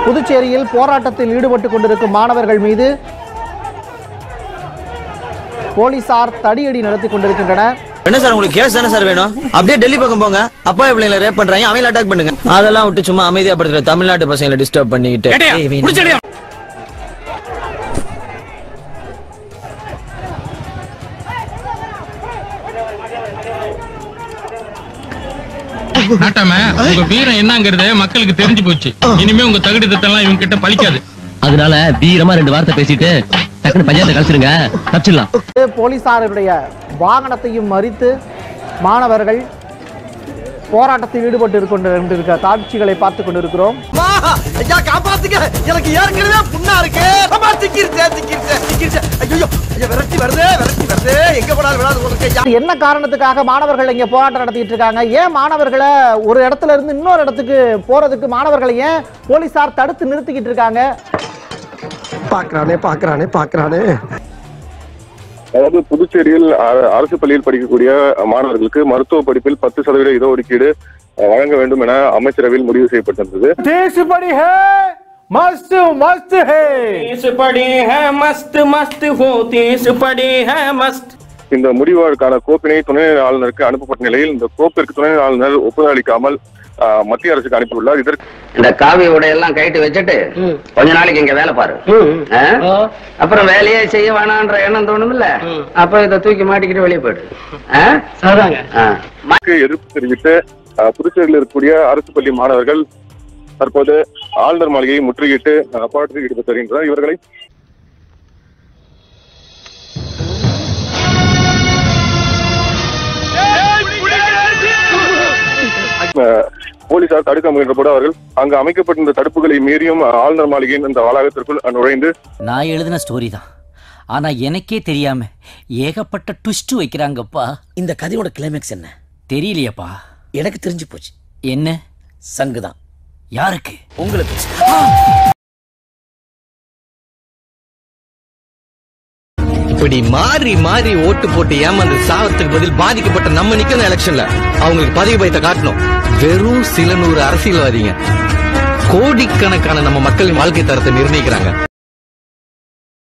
புதுச்சேரியில் போராட்டத்தில் ஈடுபட்டு கொண்டிருக்கும் மாணவர்கள் மீது போலீசார் தடியடி நடத்தி கொண்டிருக்கின்றனர் என்ன சார் உங்களுக்கு கேஸ் தானே சார் வேணும் அப்படியே டெல்லி பக்கம் போங்க அப்பா பிள்ளைங்களை ரேப் பண்றாங்க அவங்கள அட்டாக் பண்ணுங்க அதெல்லாம் விட்டு சும்மா அமைதியா படுத்துற தமிழ்நாட்டு பசங்களை டிஸ்டர்ப் பண்ணிக்கிட்டு ஏய், வீணா. நாட்டாம உங்க வீரம் என்னங்கிறது மக்களுக்கு தெரிஞ்சு போச்சு இனிமே உங்க தகுதி தத்தெல்லாம் இவங்க கிட்ட பழிக்காது அதனால வீரமா ரெண்டு வார்த்தை பேசிட்டு டக்குனு பஞ்சாயத்தை கழிச்சிருங்க தப்பிச்சிடலாம் போலீசாருடைய வாகனத்தையும் மறித்து மாணவர்கள் போராட்டத்தில் ஈடுபட்டு கொண்டிருக்க காட்சிகளை பார்த்து கொண்டிருக்கிறோம் ஐயா காப்பாத்துங்க எனக்கு ஏற்கனவே புண்ணா இருக்கு அம்மா திக்கிருச்சே திக்கிருச்சே திக்கிருச்சே ஐயோ ஐயா விரட்டி வருது விரட்டி வருது எங்க போனாலும் விடாது போல ஐயா என்ன காரணத்துக்காக மாணவர்கள் இங்க போராட்டம் நடத்திட்டு இருக்காங்க ஏன் மாணவர்களை ஒரு இடத்துல இருந்து இன்னொரு இடத்துக்கு போறதுக்கு மாணவர்களை ஏன் போலீசார் தடுத்து நிறுத்திக்கிட்டு இருக்காங்க பாக்குறானே பாக்குறானே பாக்குறானே அதாவது புதுச்சேரியில் அ- அரசு பள்ளியில் படிக்கக்கூடிய மாணவர்களுக்கு மருத்துவ படிப்பில் பத்து சதவீத இடஒதுக்கீடு அஹ், வழங்க வேண்டும் என அமைச்சரவையில் முடிவு செய்யப்பட்டிருந்தது தேசுபடி ஹே மஸ்த் மஸ்த் ஹே तीस पड़ी है मस्त मस्त हो तीस पड़ी है मस्त இந்த முடிவுக்கான கோப்பினை துணைநிலை ஆளுநருக்கு அனுப்பப்பட்ட நிலையில் இந்த கோப்பிற்கு துணைநிலை ஆளுநர் ஒப்புதல் அளிக்காமல் அஹ், மத்திய அரசுக்கு அனுப்பியுள்ளார் இதற்கு இந்த காவி உடையெல்லாம் கைட்டு வச்சுட்டு கொஞ்ச நாளைக்கு இங்க வேலை பாரு ஆ? அப்புறம் வேலையே செய்ய வேணான்ற எண்ணம் தோணுமில்ல அப்ப இதை தூக்கி மாட்டிக்கிட்டு வெளியே போயிடு ஆ? ஆ. இதற்கு எதிர்ப்பு தெரிவித்து அஹ், புதுச்சேரியில் இருக்கக்கூடிய அரசு பள்ளி மாணவர்கள் தற்போது ஆளுநர் மாளிகையை முற்றுகையிட்டு அஹ், போராட்டத்தில் ஈடுபட்டு வருகின்றனர் இவர்களை அஹ், போலீசார் தடுக்க முயன்ற போது அவர்கள் அங்கு அமைக்கப்பட்டிருந்த தடுப்புகளை மீறியும் அஹ், ஆளுநர் மாளிகையின் இந்த வளாகத்திற்குள் அஹ், நுழைந்து நான் எழுதின ஸ்டோரி தான் ஆனா எனக்கே தெரியாம ஏகப்பட்ட ட்விஸ்ட் வைக்கிறாங்கப்பா இந்த கதையோட கிளைமேக்ஸ் என்ன தெரியலையேப்பா எனக்கு தெரிஞ்சு போச்சு என்ன சங்குதான் யாருக்கு உங்களுக்கு இப்படி மாறி மாறி ஓட்டு போட்டு ஏமாந்து சாவத்துக்கு பதில் பாதிக்கப்பட்ட நம்ம நிக்கணும் எலெக்ஷன்ல அவங்களுக்கு பதவி பயத்தை காட்டணும் வெறும் சில நூறு அரசியல்வாதிங்க கோடிக்கணக்கான நம்ம மக்களின் வாழ்க்கை தரத்தை நிர்ணயிக்கிறாங்க